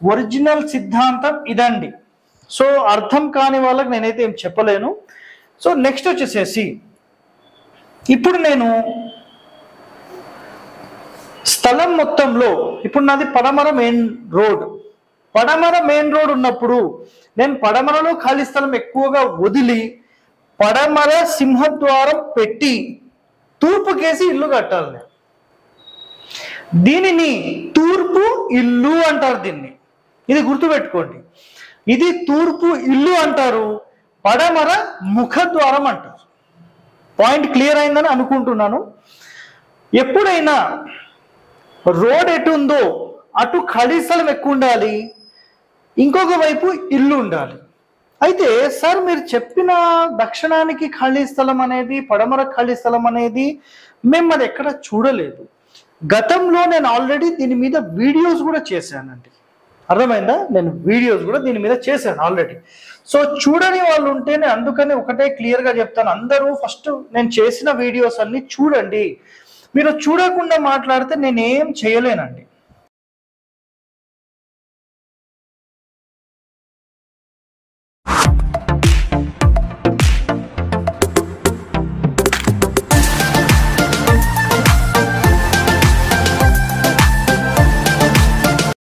original సిద్ధాంతం ఇదండి so అర్థం కాని వాళ్ళకి నేనైతే ఏం చెప్పలేను సో నెక్స్ట్ వచ్చేసేసి ఇప్పుడు నేను స్థలం మొత్తంలో ఇప్పుడు నాది పడమర మెయిన్ రోడ్ పడమర మెయిన్ రోడ్ ఉన్నప్పుడు నేను పడమరలో ఖాళీ స్థలం ఎక్కువగా వదిలి పడమర సింహద్వారం పెట్టి తూర్పుకేసి ఇల్లు కట్టాలి నేను దీనిని తూర్పు ఇల్లు అంటారు దీన్ని ఇది గుర్తుపెట్టుకోండి ఇది తూర్పు ఇల్లు అంటారు పడమర ముఖద్వారం అంటారు పాయింట్ క్లియర్ అయిందని అనుకుంటున్నాను ఎప్పుడైనా రోడ్ ఎటు ఉందో అటు ఖాళీ స్థలం ఎక్కువ ఉండాలి ఇంకొక వైపు ఇల్లు ఉండాలి అయితే సార్ మీరు చెప్పిన దక్షిణానికి ఖాళీ స్థలం అనేది పడమర ఖాళీ స్థలం అనేది మేము అది ఎక్కడ చూడలేదు గతంలో నేను ఆల్రెడీ దీని మీద వీడియోస్ కూడా చేశానండి అర్థమైందా నేను వీడియోస్ కూడా దీని మీద చేశాను ఆల్రెడీ సో చూడని వాళ్ళు ఉంటే నేను అందుకని ఒకటే క్లియర్ గా చెప్తాను అందరూ ఫస్ట్ నేను చేసిన వీడియోస్ అన్ని చూడండి మీరు చూడకుండా మాట్లాడితే నేనేం చేయలేనండి